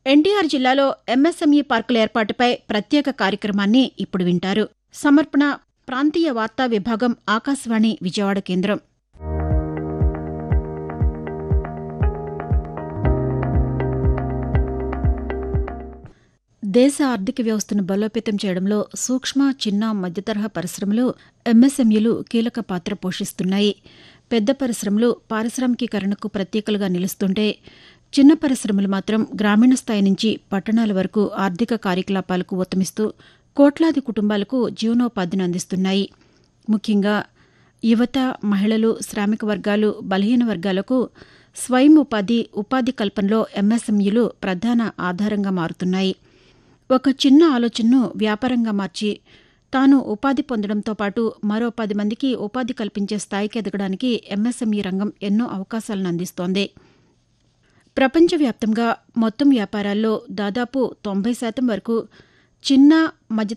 ఎన్టీఆర్ జిల్లాలో ఎంఎస్ఎంఈ పార్కుల ఏర్పాటుపై ప్రత్యేక కార్యక్రమాన్ని ఇప్పుడు వింటారు సమర్పణ ప్రాంతీయ వార్తా విభాగం ఆకాశవాణి విజయవాడ కేంద్రం దేశ ఆర్థిక వ్యవస్థను బలోపేతం చేయడంలో సూక్ష్మ చిన్న మధ్యతరహా పరిశ్రమలు ఎంఎస్ఎంఈలు కీలక పాత్ర పోషిస్తున్నాయి పెద్ద పరిశ్రమలు పారిశ్రామికీకరణకు ప్రత్యేకలుగా నిలుస్తుంటే చిన్న పరిశ్రమలు మాత్రం గ్రామీణ స్థాయి నుంచి పట్టణాల వరకు ఆర్థిక కార్యకలాపాలకు ఊతమిస్తూ కోట్లాది కుటుంబాలకు జీవనోపాధిని అందిస్తున్నాయి ముఖ్యంగా యువత మహిళలు శ్రామిక వర్గాలు బలహీన వర్గాలకు స్వయం ఉపాధి ఉపాధి కల్పనలో ఎంఎస్ఎంఈలు ప్రధాన ఆధారంగా మారుతున్నాయి ఒక చిన్న ఆలోచనను వ్యాపారంగా మార్చి తాను ఉపాధి పొందడంతో పాటు మరో పది మందికి ఉపాధి కల్పించే స్థాయికి ఎదగడానికి ఎంఎస్ఎంఈ రంగం ఎన్నో అవకాశాలను అందిస్తోంది ప్రపంచవ్యాప్తంగా మొత్తం వ్యాపారాల్లో దాదాపు తొంభై శాతం వరకు చిన్న మధ్య